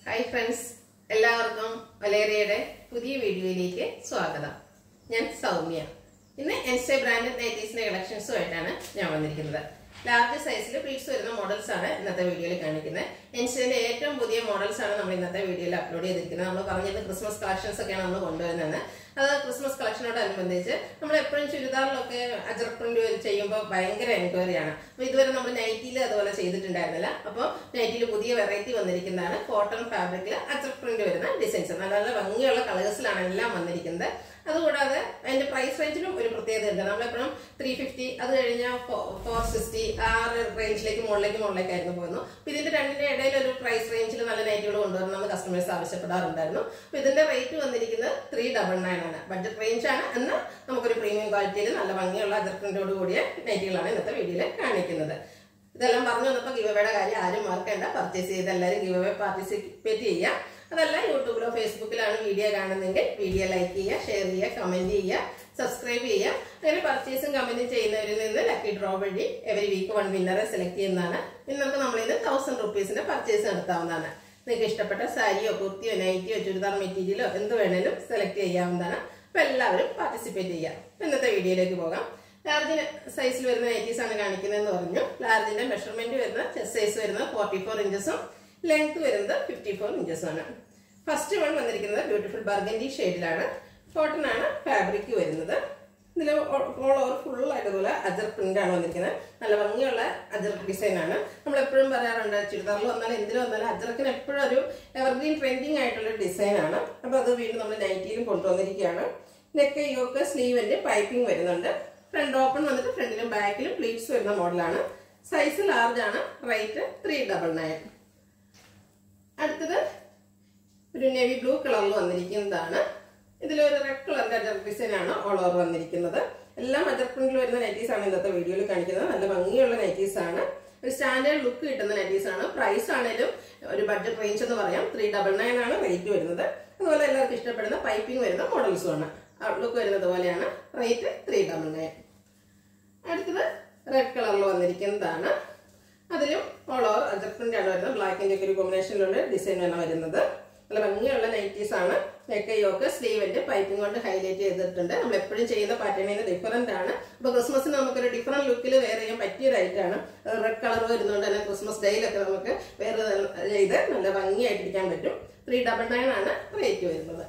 hi friends എല്ലാവർക്കും വലേറിയയുടെ പുതിയ വീഡിയോയിലേക്ക് സ്വാഗതം ഞാൻ സൗമ്യ ഇന്ന് എൻസ്റ്റേ ബ്രാൻഡ് നൈറ്റീസിന്റെ കളക്ഷൻസുമായിട്ടാണ് ഞാൻ വന്നിരിക്കുന്നത് ലാർജ് സൈസിൽ പ്ലീറ്റ്സ് വരുന്ന മോഡൽസ് ആണ് ഇന്നത്തെ വീഡിയോയിൽ കാണിക്കുന്നത് എൻസ്റ്റേന്റെ ഏറ്റവും പുതിയ മോഡൽസ് ആണ് നമ്മൾ ഇന്നത്തെ വീഡിയോയിൽ അപ്ലോഡ് ചെയ്തിരിക്കുന്നത് നമ്മൾ പറഞ്ഞത് ക്രിസ്മസ് കളക്ഷൻസ് ഒക്കെയാണ് നമ്മൾ കൊണ്ടുവരുന്നത് അത് ക്രിസ്മസ് കളക്ഷനോടനുബന്ധിച്ച് നമ്മൾ എപ്പോഴും ചുരിദാറിലൊക്കെ അജറക് പ്രിന്റ് ചെയ്യുമ്പോൾ ഭയങ്കര എൻക്വയറി ആണ് അപ്പൊ ഇതുവരെ നമ്മൾ നൈറ്റിയിൽ അതുപോലെ ചെയ്തിട്ടുണ്ടായിരുന്നില്ല അപ്പോൾ നൈറ്റിയിൽ പുതിയ വെറൈറ്റി വന്നിരിക്കുന്നതാണ് കോട്ടൺ ഫാബ്രിക്കിൽ അജറക് പ്രിന്റ് വരുന്ന ഡിസൈൻസ് നല്ല നല്ല ഭംഗിയുള്ള കളേഴ്സിലാണ് എല്ലാം വന്നിരിക്കുന്നത് അതുകൂടാതെ അതിന്റെ പ്രൈസ് റേഞ്ചിലും ഒരു പ്രത്യേകത ഉണ്ട് നമ്മളെപ്പോഴും ത്രീ ഫിഫ്റ്റി അത് കഴിഞ്ഞാൽ ഫോർ സിക്സ്റ്റി ആ ഒരു റേഞ്ചിലേക്ക് മുകളിലേക്ക് മുകളിലേക്കായിരുന്നു പോകുന്നു അപ്പൊ ഇതിന്റെ രണ്ടിന്റെ ഇടയിൽ ഒരു പ്രൈസ് റേഞ്ചിൽ നല്ല നൈറ്റുകൾ കൊണ്ടുവരണമെന്ന് കസ്റ്റമേഴ്സ് ആവശ്യപ്പെടാറുണ്ടായിരുന്നു അപ്പൊ ഇതിന്റെ റേറ്റ് വന്നിരിക്കുന്നത് ത്രീ ഡബിൾ നയൻ ആണ് ബഡ്ജറ്റ് റേഞ്ച് ആണ് എന്നാൽ നമുക്കൊരു പ്രീമിയം ക്വാളിറ്റിയിൽ നല്ല ഭംഗിയുള്ള അജർപ്രിന്റോട് കൂടിയ നൈറ്റുകളാണ് ഇന്നത്തെ വീഡിയോയിൽ കാണിക്കുന്നത് ഇതെല്ലാം പറഞ്ഞു വന്നപ്പോൾ ഗിവവേയുടെ കാര്യം ആരും മറക്കേണ്ട പർച്ചേസ് ചെയ്ത് എല്ലാവരും ഗിവവേ പാർട്ടിസിപ്പേറ്റ് ചെയ്യുക അതല്ല യൂട്യൂബിലോ ഫേസ്ബുക്കിലാണ് വീഡിയോ കാണുന്നതെങ്കിൽ വീഡിയോ ലൈക്ക് ചെയ്യുക ഷെയർ ചെയ്യുക കമന്റ് ചെയ്യുക സബ്സ്ക്രൈബ് ചെയ്യുക അങ്ങനെ പർച്ചേസും കമന്റും ചെയ്യുന്നവരിൽ നിന്ന് ലക്കി ഡ്രോ വഴി എവരി വീക്ക് വൺ വിന്നറെ സെലക്ട് ചെയ്യുന്നതാണ് ഇന്ന് നമുക്ക് നമ്മളിന്ന് തൗസൻഡ് റുപ്പീസിന്റെ പർച്ചേസ് നടത്താവുന്നതാണ് നിങ്ങൾക്ക് ഇഷ്ടപ്പെട്ട സാരിയോ കുർത്തിയോ നൈറ്റിയോ ചുരിദാർ മെറ്റീരിയലോ എന്ത് വേണേലും സെലക്ട് ചെയ്യാവുന്നതാണ് അപ്പൊ എല്ലാവരും പാർട്ടിസിപ്പേറ്റ് ചെയ്യാം ഇന്നത്തെ വീഡിയോയിലേക്ക് പോകാം ലാർജ് സൈസിൽ വരുന്ന നൈറ്റീസ് ആണ് കാണിക്കുന്നതെന്ന് പറഞ്ഞു ലാർജിന്റെ മെഷർമെന്റ് വരുന്ന ചെസ്റ്റ് സൈസ് വരുന്നത് ഫോർട്ടി ഫോർ ഇഞ്ചസും ലെങ്ത് വരുന്നത് ഫിഫ്റ്റി ഫോർ ഇഞ്ചസും ആണ് ഫസ്റ്റ് വൺ വന്നിരിക്കുന്നത് ബ്യൂട്ടിഫുൾ ബർഗൻഡി ഷെയ്ഡിലാണ് കോട്ടൺ ആണ് ഫാബ്രിക് വരുന്നത് ഇതിൽ ഓൾ ഓവർ ഫുൾ ആയിട്ട് പോലെ അജർ പ്രിന്റ് ആണ് വന്നിരിക്കുന്നത് നല്ല ഭംഗിയുള്ള അജർ ഡിസൈൻ ആണ് നമ്മൾ എപ്പോഴും പറയാറുണ്ട് ചുരിദാറിൽ വന്നാലും എന്തിലും വന്നാലും അജറക്കിന് എപ്പോഴും ഒരു എവർഗ്രീൻ ട്രെൻഡിങ് ആയിട്ടുള്ള ഡിസൈൻ ആണ് അപ്പൊ അത് വീണ്ടും നമ്മൾ നൈറ്റിയിലും കൊണ്ടുവന്നിരിക്കുകയാണ് നെക്ക് യോക്ക് സ്ലീവിന്റെ പൈപ്പിംഗ് വരുന്നുണ്ട് ഫ്രണ്ട് ഓപ്പൺ വന്നിട്ട് ഫ്രണ്ടിലും ബാക്കിലും പ്ലീറ്റ്സ് വരുന്ന മോഡലാണ് സൈസ് ലാർജ് ആണ് റേറ്റ് ത്രീ ഡബിൾ നയൻ അടുത്തത് ഒരു നേവി ബ്ലൂ കളറിൽ വന്നിരിക്കുന്നതാണ് ഇതിലൊരു റെഡ് കളറിന്റെ അജർ ഡിസൈൻ ആണ് ഓൾ ഓവർ വന്നിരിക്കുന്നത് എല്ലാം അജർ പ്രിന്റിൽ വരുന്ന നൈറ്റീസ് ആണ് ഇന്നത്തെ വീഡിയോയിൽ കാണിക്കുന്നത് നല്ല ഭംഗിയുള്ള നൈറ്റീസ് ആണ് ഒരു സ്റ്റാൻഡേർഡ് ലുക്ക് കിട്ടുന്ന നൈറ്റീസ് ആണ് പ്രൈസ് ആണെങ്കിലും ഒരു ബഡ്ജറ്റ് റേഞ്ച് എന്ന് പറയാം ത്രീ ഡബിൾ നയൻ ആണ് റേറ്റ് വരുന്നത് അതുപോലെ എല്ലാവർക്കും ഇഷ്ടപ്പെടുന്ന പൈപ്പിംഗ് വരുന്ന മോഡൽസും ആണ് ഔട്ട്ലുക്ക് വരുന്നത് പോലെയാണ് റേറ്റ് ത്രീ ഡബിൾ നയൻ അടുത്തത് റെഡ് കളറിൽ വന്നിരിക്കുന്നതാണ് അതിലും ഓൾ ഓവർ അജർപ്രിന്റ് ആണ് വരുന്നത് ബ്ലാക്കിന്റെ ഒക്കെ ഒരു കോമ്പിനേഷനിലുള്ള ഡിസൈൻ ആണ് വരുന്നത് നല്ല ഭംഗിയുള്ള നൈറ്റീസ് ആണ് നെക്ക് യോക്ക് സ്ലീവിന്റെ പൈപ്പിംഗ് കൊണ്ട് ഹൈലൈറ്റ് ചെയ്തിട്ടുണ്ട് നമ്മൾ എപ്പോഴും ചെയ്യുന്ന പാറ്റേണിൽ നിന്ന് ഡിഫറന്റ് ആണ് അപ്പൊ ക്രിസ്മസിന് നമുക്കൊരു ഡിഫറെന്റ് ലുക്കിൽ വേറെ ചെയ്യാൻ പറ്റിയ ഒരു ഐറ്റം ആണ് റെഡ് കളർ വരുന്നതുകൊണ്ട് തന്നെ ക്രിസ്മസ് ഡേയിലൊക്കെ നമുക്ക് വേറെ ചെയ്ത് നല്ല ഭംഗിയായിട്ടിരിക്കാൻ പറ്റും ത്രീ ഡബിൾ നയൻ ആണ് റേറ്റ് വരുന്നത്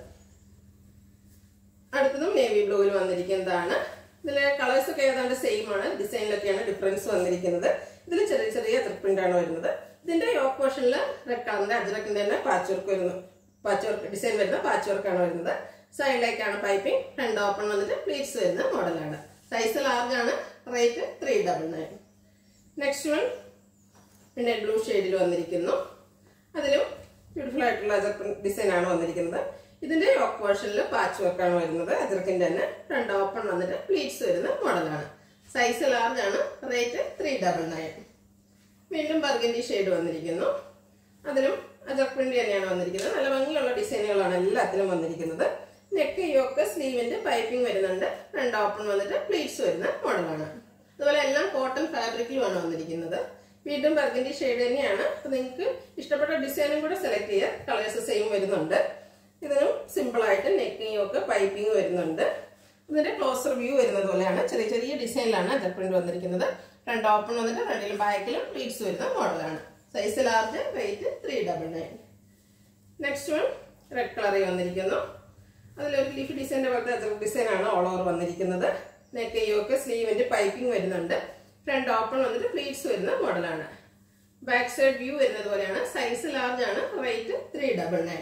അടുത്തതും നേവി ബ്ലൂവിൽ വന്നിരിക്കുന്നതാണ് ഇതിലെ കളേഴ്സ് ഒക്കെ ഏതാണ്ട് സെയിം ആണ് ഡിസൈനിലൊക്കെയാണ് ഡിഫറൻസ് വന്നിരിക്കുന്നത് ഇതിൽ ചെറിയ ചെറിയ പ്രിന്റ് ആണ് വരുന്നത് ഇതിന്റെ യോക്ക് പോർഷനിൽ റെഡ് കളറിന്റെ അജ്രക്കിന്റെ തന്നെ പാച്ച് വർക്ക് വരുന്നു പാച്ച് വർക്ക് ഡിസൈൻ വരുന്ന പാച്ച് വർക്ക് ആണ് വരുന്നത് സൈഡിലേക്കാണ് പൈപ്പിംഗ് ഫ്രണ്ട് ഓപ്പൺ വന്നിട്ട് പ്ലീറ്റ്സ് വരുന്ന മോഡലാണ് സൈസ് ലാർജ് ആണ് rate three double nine next one പിന്നെ ബ്ലൂ ഷെയ്ഡിൽ വന്നിരിക്കുന്നു അതിലും ബ്യൂട്ടിഫുൾ ആയിട്ടുള്ള ഡിസൈൻ ആണ് വന്നിരിക്കുന്നത് ഇതിന്റെ യോക്ക് പോർഷനിൽ പാച്ച് വർക്ക് ആണ് വരുന്നത് അജർക്കിന്റെ തന്നെ ഫ്രണ്ട് ഓപ്പൺ വന്നിട്ട് പ്ലീറ്റ്സ് വരുന്ന മോഡലാണ് സൈസ് ലാർജ് ആണ് റേറ്റ് ത്രീ ഡബിൾ നയൻ വീണ്ടും ബർഗൻഡി ഷെയ്ഡ് വന്നിരിക്കുന്നു അതിലും അജർ പ്രിന്റ് തന്നെയാണ് വന്നിരിക്കുന്നത് നല്ല ഭംഗിയുള്ള ഡിസൈനുകളാണ് എല്ലാത്തിലും വന്നിരിക്കുന്നത് നെക്ക് യോക്ക് സ്ലീവിന്റെ പൈപ്പിംഗ് വരുന്നുണ്ട് ഫ്രണ്ട് ഓപ്പൺ വന്നിട്ട് പ്ലീറ്റ്സ് വരുന്ന മോഡലാണ് അതുപോലെ എല്ലാം കോട്ടൺ ഫാബ്രിക്കിലുമാണ് വന്നിരിക്കുന്നത് വീണ്ടും ബർഗൻഡി ഷെയ്ഡ് തന്നെയാണ് അപ്പൊ നിങ്ങൾക്ക് ഇഷ്ടപ്പെട്ട ഡിസൈനും കൂടെ സെലക്ട് ചെയ്യുക കളേഴ്സ് സെയിം വരുന്നുണ്ട് ഇതിനും സിമ്പിൾ ആയിട്ട് നെക്കിങ് ഒക്കെ പൈപ്പിംഗ് വരുന്നുണ്ട് ഇതിന്റെ ക്ലോസർ വ്യൂ വരുന്നത് പോലെയാണ് ചെറിയ ചെറിയ ഡിസൈനിലാണ് അജർ പ്രിന്റ് വന്നിരിക്കുന്നത് ഫ്രണ്ട് ഓപ്പൺ വന്നിട്ട് ഫ്രണ്ടിലും ബാക്കിലും പ്ലീറ്റ്സ് വരുന്ന മോഡലാണ് size large rate three double nine next one red കളറിൽ വന്നിരിക്കുന്നു അതിലൊരു ലീഫ് ഡിസൈൻ്റെ പോലത്തെ അജർ ഡിസൈൻ ആണ് ഓൾ ഓവർ വന്നിരിക്കുന്നത് നെക്ക് യോക്ക് സ്ലീവിന്റെ പൈപ്പിംഗ് വരുന്നുണ്ട് ഫ്രണ്ട് ഓപ്പൺ വന്നിട്ട് പ്ലീറ്റ്സ് വരുന്ന മോഡലാണ് ബാക്ക് സൈഡ് വ്യൂ വരുന്നത് പോലെയാണ് സൈസ് ലാർജ് ആണ് റേറ്റ് ത്രീ ഡബിൾ നയൻ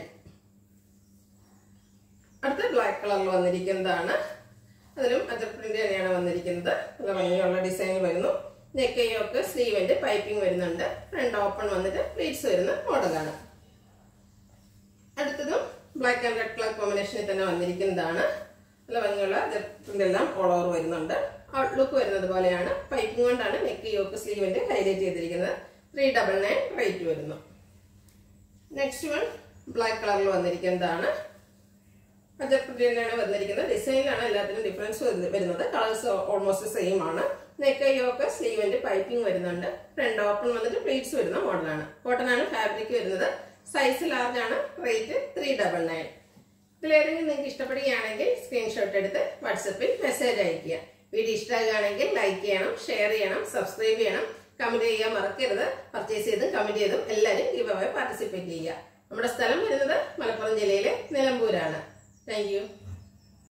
അടുത്ത ബ്ലാക്ക് കളറിൽ വന്നിരിക്കുന്നതാണ് അതിലും അജർ പ്രിന്റ് തന്നെയാണ് വന്നിരിക്കുന്നത് നല്ല ഭംഗിയുള്ള ഡിസൈൻ വരുന്നു നെക്കയൊക്കെ സ്ലീവിന്റെ പൈപ്പിംഗ് വരുന്നുണ്ട് ഫ്രണ്ട് ഓപ്പൺ വന്നിട്ട് പ്ലീറ്റ്സ് വരുന്ന മോഡലാണ് അടുത്തതും ബ്ലാക്ക് ആൻഡ് റെഡ് കളർ കോമ്പിനേഷനിൽ തന്നെ വന്നിരിക്കുന്നതാണ് നല്ല ഭംഗിയുള്ള അജർ പ്രിന്റ് എല്ലാം ഓൾ ഓവർ വരുന്നുണ്ട് ഔട്ട്ലുക്ക് വരുന്നത് പോലെയാണ് പൈപ്പിംഗ് കൊണ്ടാണ് നെക്ക് യോക്ക് സ്ലീവിന്റെ ഹൈലൈറ്റ് ചെയ്തിരിക്കുന്നത് ത്രീ ഡബിൾ നയൻ റേറ്റ് വരുന്നു നെക്സ്റ്റ് വൺ ബ്ലാക്ക് കളറിൽ വന്നിരിക്കുന്നതാണ് അജപ്രിന്റ് തന്നെയാണ് വന്നിരിക്കുന്നത് ഡിസൈനിലാണ് എല്ലാത്തിനും ഡിഫറൻസ് വരുന്നത് കളേഴ്സ് ഓൾമോസ്റ്റ് സെയിം ആണ് നെക്ക് യോക്ക് സ്ലീവിന്റെ പൈപ്പിംഗ് വരുന്നുണ്ട് ഫ്രണ്ട് ഓപ്പൺ വന്നിട്ട് പ്ലീറ്റ്സ് വരുന്ന മോഡലാണ് കോട്ടൺ ആണ് ഫാബ്രിക് വരുന്നത് സൈസ് ലാർജ് ആണ് റേറ്റ് ത്രീ ഡബിൾ നയൻ ഇതിലേതെങ്കിലും നിങ്ങൾക്ക് ഇഷ്ടപ്പെടുകയാണെങ്കിൽ സ്ക്രീൻഷോട്ട് എടുത്ത് വാട്സപ്പിൽ മെസ്സേജ് അയയ്ക്കുക വീഡിയോ ഇഷ്ടമാകുകയാണെങ്കിൽ ലൈക്ക് ചെയ്യണം ഷെയർ ചെയ്യണം സബ്സ്ക്രൈബ് ചെയ്യണം കമന്റ് ചെയ്യാൻ മറക്കരുത് പർച്ചേസ് ചെയ്തും കമന്റ് ചെയ്തും എല്ലാവരും ഗിവ് അവേ പാർട്ടിസിപ്പേറ്റ് ചെയ്യുക നമ്മുടെ സ്ഥലം വരുന്നത് മലപ്പുറം ജില്ലയിലെ നിലമ്പൂരാണ് താങ്ക് യു